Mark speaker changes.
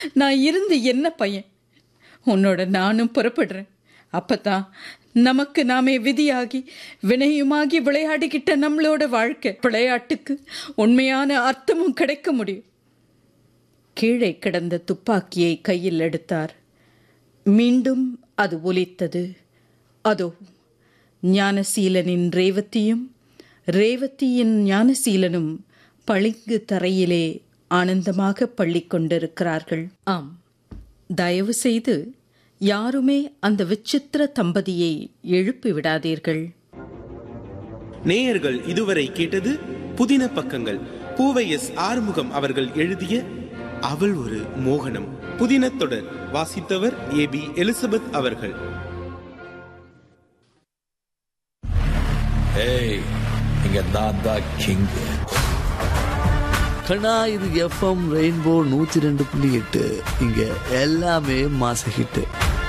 Speaker 1: நான் இருந்து என்ன பையன் உன்னோட நானும் புறப்படுறேன் அப்பதான் நமக்கு நாமே விதியாகி வினையுமாகி விளையாடிக்கிட்ட நம்மளோட வாழ்க்கை விளையாட்டுக்கு உண்மையான அர்த்தமும் கிடைக்க முடியும் கீழே கிடந்த துப்பாக்கியை கையில் எடுத்தார் மீண்டும் அது ஒலித்தது அதோ ஞானசீலனின் ரேவதியும் ரேவதியின் ஞானசீலனும் பளிங்கு தரையிலே ஆனந்தமாக பள்ளி கொண்டிருக்கிறார்கள் ஆம் தயவு செய்து யாருமே அந்த விசித்திர தம்பதியை எழுப்பி விடாதீர்கள்
Speaker 2: நேயர்கள் இதுவரை கேட்டது புதின பக்கங்கள் பூவை எஸ் ஆறுமுகம் அவர்கள் எழுதிய அவள் ஒரு மோகனம் புதின தொடர் வாசித்தவர் ஏ பி எலிசபெத் அவர்கள்
Speaker 3: ஏய் இங்க நான் தான் கிங் கண்ணா இது எஃப்எம் ரெயின்போ நூத்தி ரெண்டு புள்ளி எட்டு இங்க எல்லாமே மாச ஹிட்டு